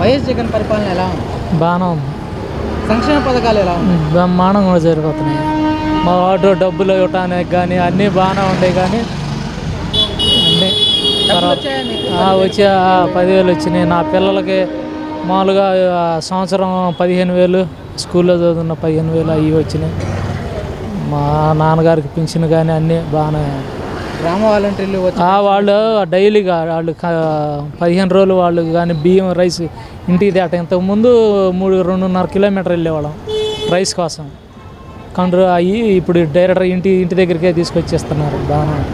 YS Jagan పరిపాలన ఎలా ఉంది బాగానే ఉంది సంక్షేమ పథకాలు ఎలా ఉన్నాయి బ్రహ్మాండంగా కూడా జరిగిపోతున్నాయి మా ఆటో డబ్బులు ఇవ్వటానికి కానీ అన్నీ బాగానే ఉంటాయి కానీ అన్నీ డబ్బులు తర్వాత వచ్చాయా మీకు? ఆ, వచ్చి ఆ, పదివేలు వచ్చినాయి నా పిల్లలకి మామూలుగా ఆ, సంవత్సరం పదిహేను వేలు స్కూల్లో చదువుతున్న పదిహేను వేలు అవి వచ్చినాయి మా నాన్నగారికి పింఛన్ కానీ అన్నీ బాగానే గ్రామ వాలంటీర్లు వచ్చి ఆ, వాళ్ళు డైలీగా వాళ్ళు క- పదిహేను రోజులు వాళ్ళు కానీ బియ్యం రైస్ ఇంటికి తేట ఇంతకుముందు మూడు రెండున్నర కిలోమీటర్ వెళ్ళేవాళ్ళం రైస్ కోసం కండ్రు అయ్యి ఇప్పుడు డైరెక్టర్ ఇంటి ఇంటి దగ్గరికే తీసుకొచ్చేస్తున్నారు బాగానే ఉంది.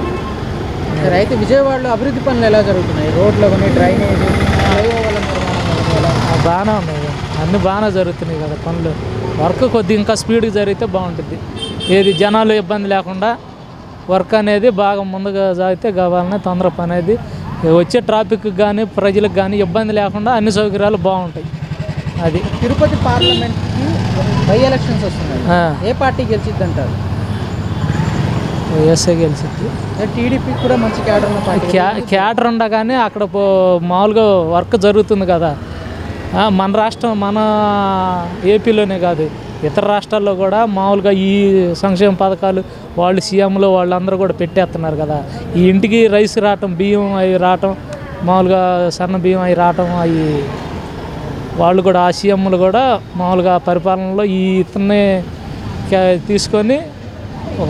సరే అయితే విజయవాడలో అభివృద్ధి పనులు ఎలా జరుగుతున్నాయి రోడ్లు కానీ డ్రైనేజ్ ఫ్లైఓవర్ల నిర్మాణం కానీ ఎలా ఆ, బాగానే ఉన్నాయి కదా. అన్నీ బాగానే జరుగుతున్నాయి కదా పనులు వర్క్ కొద్దిగా ఇంకా స్పీడ్గా జరిగితే బాగుంటుంది ఏది జనాలు ఇబ్బంది లేకుండా వర్క్ అనేది బాగా ముందుగా సాగితే కావాలనే తొందర పని అనేది వచ్చే ట్రాఫిక్ కానీ ప్రజలకు కానీ ఇబ్బంది లేకుండా అన్ని సౌకర్యాలు బాగుంటాయి అది తిరుపతి పార్లమెంట్కి బై ఎలక్షన్స్ వస్తున్నాయి ఆ, ఏ పార్టీ గెలిచిద్ది అంటారు వైఎస్ఏ గెలిచింది టీడీపీకి కూడా మంచి క్యాడర్ ఉన్న పార్టీ క్యా క్యాటర్ ఉండగానే అక్కడ పో మామూలుగా వర్క్ జరుగుతుంది కదా ఆ, మన రాష్ట్రం మన ఏపీలోనే కాదు ఇతర రాష్ట్రాల్లో కూడా మామూలుగా ఈ సంక్షేమ పథకాలు వాళ్ళు సీఎంలు వాళ్ళందరూ కూడా పెట్టేస్తున్నారు కదా ఈ ఇంటికి రైస్ రావటం బియ్యం అవి రావటం మామూలుగా సన్న బియ్యం అవి రావటం అవి వాళ్ళు కూడా ఆ సీఎంలు కూడా మామూలుగా పరిపాలనలో ఈ ఇతన్ని కే- తీసుకొని ఒక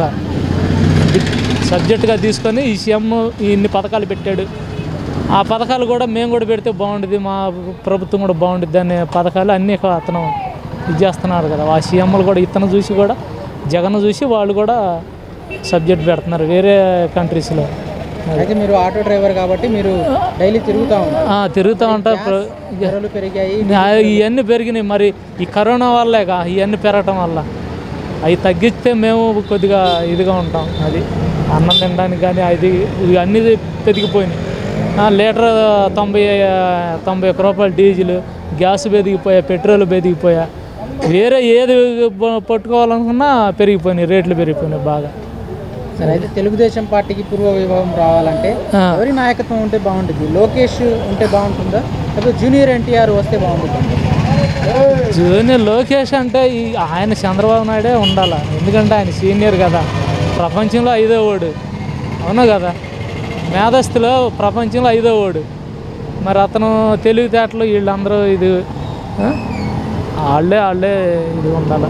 సబ్జెక్టుగా తీసుకొని ఈ సీఎం ఇన్ని పథకాలు పెట్టాడు ఆ పథకాలు కూడా మేము కూడా పెడితే బాగుంటుంది మా ప్రభుత్వం కూడా బాగుంటుంది అనే పథకాలు అన్నీ అతను ఇది చేస్తున్నారు కదా ఆ సీఎంలు కూడా ఇతను చూసి కూడా జగన్ చూసి వాళ్ళు కూడా సబ్జెక్ట్ పెడుతున్నారు వేరే కంట్రీస్లో అయితే మీరు ఆటో డ్రైవర్ కాబట్టి మీరు డైలీ తిరుగుతూ ఉంటారు ఆ, తిరుగుతూ ఉంటారు ప్ర- ధరలు పెరిగాయి ఆ, ఇవన్నీ పెరిగినాయి మరి ఈ కరోనా వల్లేగా ఇవన్నీ పెరగటం వల్ల అవి తగ్గిస్తే మేము కొద్దిగా ఇదిగా ఉంటాం అది అన్నం తినడానికి కానీ అది ఇవి అన్నీ పెరిగిపోయినాయి ఆ, లీటర్ తొంభై తొంభై ఒక్క రూపాయలు డీజిల్ గ్యాస్ పెరిగిపోయా పెట్రోల్ పెరిగిపోయా వేరే ఏది ప- పట్టుకోవాలనుకున్నా పెరిగిపోయినాయి రేట్లు పెరిగిపోయినాయి బాగా సరే అయితే తెలుగుదేశం పార్టీకి పూర్వ వైభవం రావాలంటే ఆ. ఎవరి నాయకత్వం ఉంటే బాగుంటుంది లోకేష్ ఉంటే బాగుంటుందా లేకపోతే జూనియర్ ఎన్టీఆర్ వస్తే బాగుంటుందా జూనియర్ లోకేష్ అంటే ఈ ఆయన చంద్రబాబు నాయుడే ఉండాలి ఎందుకంటే ఆయన సీనియర్ కదా ప్రపంచంలో ఐదో ఓడు అవునా కదా మేధస్తులో ప్రపంచంలో ఐదో ఓడు మరి అతను తెలివితేటలు వీళ్ళందరూ ఇది ఆ? వాళ్ళే వాళ్ళే ఇది ఉండాలి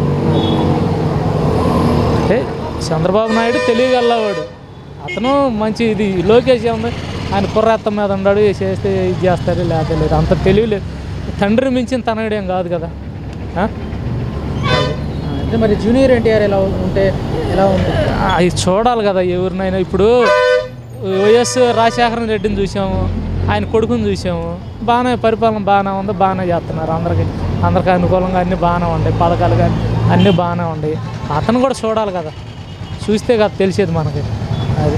అంటే చంద్రబాబు నాయుడు తెలియగలవాడు అతను మంచి ఇది లోకేష్ ఉంది ఆయన కుర్రెత్త మీద ఉన్నాడు చేస్తే ఇది చేస్తారు లేకపోతే లేదు అంత తెలియలేదు తండ్రి మించిన తనయుడేం కాదు కదా ఆ? అంటే మరి జూనియర్ ఎన్టీఆర్ ఎలా ఉంటే ఎలా ఉంటుంది అవి చూడాలి కదా ఎవరినైనా ఇప్పుడు వైఎస్ రాజశేఖర రెడ్డిని చూసాము ఆయన కొడుకుని చూసాము బాగానే పరిపాలన బాగానే ఉంది బాగానే చేస్తున్నారు అందరికి అందరికి అనుకూలంగా అన్నీ బాగానే ఉన్నాయి పథకాలు కానీ అన్నీ బాగానే ఉన్నాయి అతను కూడా చూడాలి కదా చూస్తే కదా తెలిసేది మనకి అది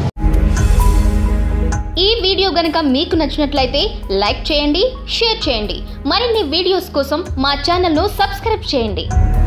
ఈ వీడియో గనుక మీకు నచ్చినట్లయితే లైక్ చేయండి షేర్ చేయండి మరిన్ని వీడియోస్ కోసం మా ఛానల్ను సబ్స్క్రైబ్ చేయండి